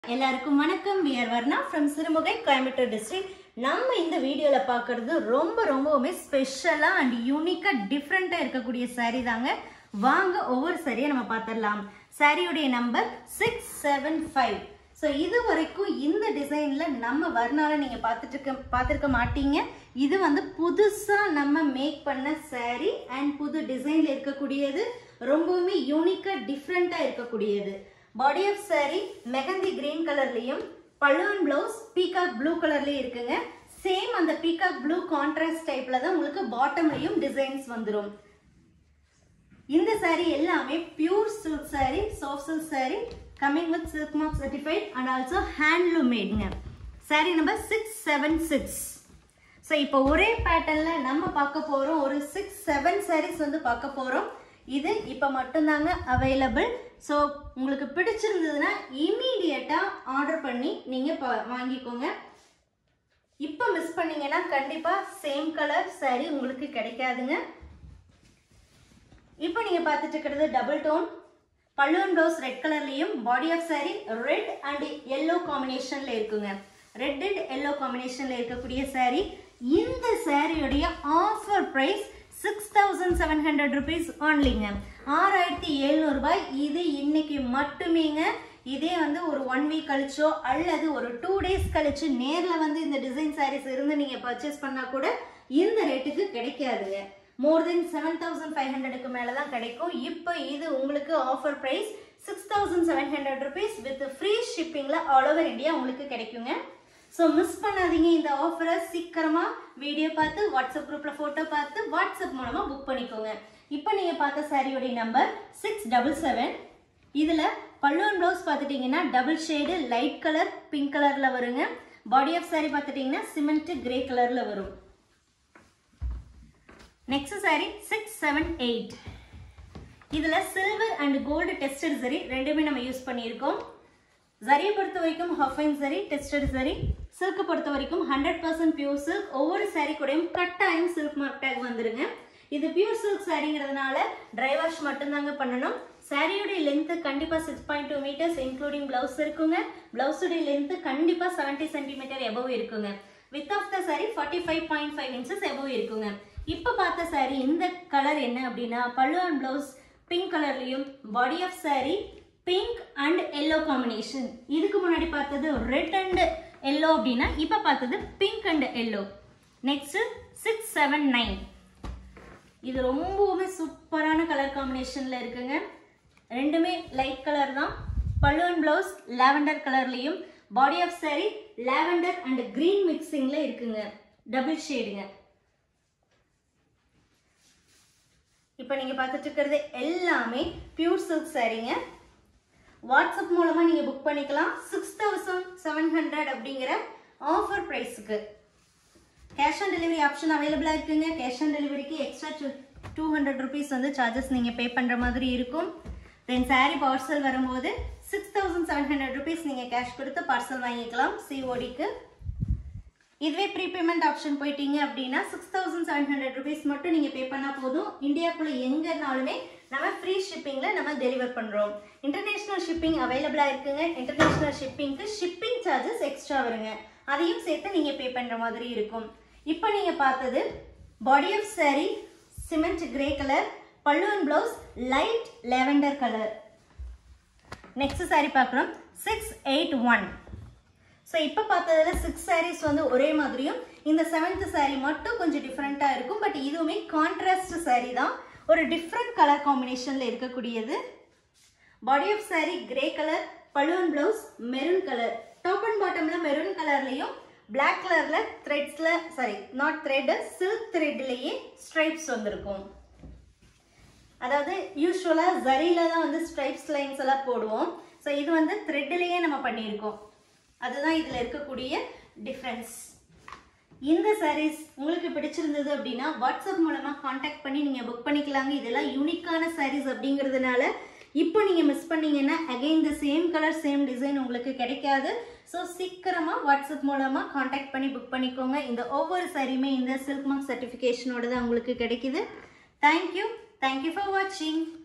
எல்லாருக்கும் வணக்கம் we're Varna from Sirumugai Coimbatore district நம்ம இந்த வீடியோவில் பார்க்கறது ரொம்ப ரொம்பவுமே ஸ்பெஷலாக அண்ட் யூனிக்காக டிஃப்ரெண்ட்டாக இருக்கக்கூடிய saree தாங்க வாங்க ஒவ்வொரு சாரியை நம்ம பார்த்துடலாம் சாரியுடைய number six seven five so இது வரைக்கும் இந்த டிசைனில் நம்ம வர்ணால நீங்கள் பார்த்துட்டு இருக்க பார்த்துருக்க மாட்டீங்க இது வந்து புதுசாக நம்ம மேக் பண்ண saree அண்ட் புது டிசைனில் இருக்கக்கூடியது ரொம்பவுமே யூனிக்காக டிஃப்ரெண்ட்டாக இருக்கக்கூடியது body of saree mehndi green கலர்லையும் பழுவன் பிளவுஸ் பீகாக் ப்ளூ கலர்லயும் இருக்குங்க சேம் அந்த பீகாக் ப்ளூ கான்ட்ராஸ்ட் டைப்ல தான் உங்களுக்கு பாட்டம்லயும் டிசைன்ஸ் வந்துடும் இந்த saree எல்லாமே pure silk saree soft silk saree coming with silk mark certified and also handloom மேட்ங்க saree number six seven six so இப்போ ஒரே பேட்டர்ன்ல நம்ம பார்க்க போறோம் ஒரு சிக்ஸ் செவன் sarees வந்து பார்க்க போறோம் இது இப்போ மட்டும்தாங்க அவைலபிள் ஸோ உங்களுக்கு பிடிச்சிருந்ததுன்னா இமீடியட்டாக ஆர்டர் பண்ணி நீங்கள் ப- வாங்கிக்கோங்க இப்போ மிஸ் பண்ணீங்கன்னா கண்டிப்பாக சேம் கலர் saree உங்களுக்கு கிடைக்காதுங்க இப்போ நீங்கள் பார்த்துட்டு இருக்கிறது டபுள் டோன் பல்லுவன் ப்ளவுஸ் ரெட் கலர்லையும் body of saree red and yellow காம்பினேஷனில் இருக்குங்க ரெட் அண்ட் எல்லோ காம்பினேஷனில் இருக்கக்கூடிய saree இந்த சாரியுடைய offer price six thousand seven hundred rupees ஆன்லிங்க ஆறாயிரத்தி எழுநூறுபாய் இது இன்னைக்கு மட்டுமேங்க இதே வந்து ஒரு ஒன் வீக் கழிச்சோ அல்லது ஒரு டூ டேஸ் கழிச்சு நேரில் வந்து இந்த டிசைன் sarees இருந்து நீங்கள் பர்ச்சேஸ் பண்ணால் கூட இந்த ரேட்டுக்கு கிடைக்காதுங்க more than seven thousand five ஹண்ட்ரடுக்கு மேலே தான் கிடைக்கும் இப்போ இது உங்களுக்கு offer price six thousand seven hundred rupees with free ஷிப்பிங்கில் ஆல் ஓவர் இந்தியா உங்களுக்கு கிடைக்குங்க ஸோ மிஸ் பண்ணாதீங்க இந்த ஆஃபரை சீக்கிரமாக வீடியோ பார்த்து வாட்ஸ்அப் குரூப்பில் ஃபோட்டோ பார்த்து வாட்ஸ்அப் மூலமாக புக் பண்ணிக்கோங்க இப்போ நீங்கள் பார்த்த சாரியோடைய நம்பர் சிக்ஸ் டபுள் செவன் இதில் பல்லுவன் ப்ளவுஸ் பார்த்துட்டிங்கன்னா double shade light colour pink கலரில் வருங்க பாடி ஆஃப் saree பார்த்துட்டிங்கன்னா சிமெண்ட் கிரே கலரில் வரும் next saree six seven eight இதில் சில்வர் அண்ட் கோல்டு டெஸ்டட் சரி ரெண்டுமே நம்ம யூஸ் பண்ணியிருக்கோம் ஜரியை பொறுத்த வரைக்கும் ஹஃபைன் சரி டெஸ்டட் சரி சில்க் பொறுத்த வரைக்கும் ஹண்ட்ரட் பர்சன்ட் பியூர் சில்க் ஒவ்வொரு saree கூடயும் கட்டாயம் சில்க் மார்க் டேக் வந்துருங்க இது பியூர் சில்க் சாரிங்கிறதுனால ட்ரை வாஷ் மட்டும்தாங்க பண்ணணும் சாரியோடைய லென்த்து கண்டிப்பாக six point two metres including blouse இருக்குங்க பிளவுஸுடைய லென்த்து கண்டிப்பாக செவன்ட்டி சென்டிமீட்டர் எபவ் இருக்குங்க width of the saree forty five point five inches above இருக்குங்க இப்போ பார்த்த saree இந்த கலர் என்ன அப்படின்னா பல்லு அண்ட் பிளவுஸ் பிங்க் கலர்லையும் body of saree pink and yellow combination இதுக்கு முன்னாடி பார்த்தது ரெட் அண்ட் எல்லோ அப்படின்னா இப்போ பார்த்தது pink and yellow next six seven nine இது ரொம்பவுமே சூப்பரான கலர் காம்பினேஷன்ல இருக்குங்க ரெண்டுமே லைட் கலர் தான் பல்லு அண்ட் பிளவுஸ் லாவெண்டர் கலர்லையும் body of saree lavender and green மிக்சிங்ல இருக்குங்க டபுள் ஷேடுங்க இப்போ நீங்க பார்த்துட்டு இருக்கிறது எல்லாமே பியூர் சில்க் சாரீங்க வாட்ஸ்அப் மூலமா நீங்க புக் பண்ணிக்கலாம் சிக்ஸ் தௌசண்ட் செவன் ஹண்ட்ரட் அப்படிங்கிற ஆஃபர் ப்ரைஸுக்கு கேஷ் ஆன் டெலிவரி ஆப்ஷன் அவைலபிளாக இருக்குங்க கேஷ் ஆன் டெலிவரிக்கு extra two two hundred rupees வந்து சார்ஜஸ் நீங்கள் பே பண்ணுற மாதிரி இருக்கும் தென் saree பார்சல் வரும்போது six thousand seven hundred rupees நீங்கள் கேஷ் கொடுத்து பார்சல் வாங்கிக்கலாம் சிஓடிக்கு இதுவே ப்ரீபேமெண்ட் ஆப்ஷன் போயிட்டீங்க அப்படின்னா six thousand seven hundred rupees மட்டும் நீங்கள் பே பண்ணால் போதும் இந்தியாக்குள்ளே எங்கேனாலுமே நம்ம ஃப்ரீ ஷிப்பிங்கில் நம்ம டெலிவர் பண்ணுறோம் இன்டர்நேஷ்னல் ஷிப்பிங் அவைலபிளாக இருக்குங்க இன்டர்நேஷ்னல் ஷிப்பிங்க்கு ஷிப்பிங் சார்ஜஸ் எக்ஸ்ட்ரா வருங்க அதையும் சேர்த்து நீங்கள் பே பண்ணுற மாதிரி இருக்கும் இப்போ நீங்கள் பார்த்தது body of saree cement grey colour பல்லு and blouse light lavender colour next saree பார்க்குறோம் சிக்ஸ் எயிட் ஒன் ஸோ இப்போ பார்த்ததுல சிக்ஸ் sarees வந்து ஒரே மாதிரியும் இந்த செவன்த் saree மட்டும் கொஞ்சம் டிஃப்ரெண்ட்டாக இருக்கும் பட் இதுவுமே கான்ட்ராஸ்ட் saree தான் ஒரு டிஃப்ரெண்ட் கலர் காம்பினேஷனில் இருக்கக்கூடியது body of saree grey colour பலூன் blouse maroon colour top and பாட்டம்ல மெரூன் கலர்லையும் Black கலர்ல த்ரெட்ஸ்ல சாரி நாட் த்ரெட் சில்க் த்ரெட்லேயே ஸ்ட்ரைப்ஸ் வந்திருக்கும் அதாவது யூஸ்வலாக ஜரியில தான் வந்து ஸ்ட்ரைப்ஸ் லைன்ஸ் எல்லாம் போடுவோம் ஸோ இது வந்து த்ரெட்லேயே நம்ம பண்ணியிருக்கோம் அதுதான் இதில் இருக்கக்கூடிய டிஃப்ரென்ஸ் இந்த sarees உங்களுக்கு பிடிச்சிருந்தது அப்படின்னா வாட்ஸ்அப் மூலமாக காண்டாக்ட் பண்ணி நீங்கள் புக் பண்ணிக்கலாங்க இதெல்லாம் யூனிக்கான sarees அப்படிங்கிறதுனால இப்போ நீங்கள் மிஸ் பண்ணீங்கன்னா again the same colour same design உங்களுக்கு கிடைக்காது ஸோ சீக்கிரமாக வாட்ஸ்அப் மூலமாக காண்டாக்ட் பண்ணி புக் பண்ணிக்கோங்க இந்த ஒவ்வொரு சாரியுமே இந்த சில்க் மார்க் சர்டிஃபிகேஷனோட தான் உங்களுக்கு கிடைக்குது தேங்க்யூ தேங்க்யூ ஃபார் வாட்சிங்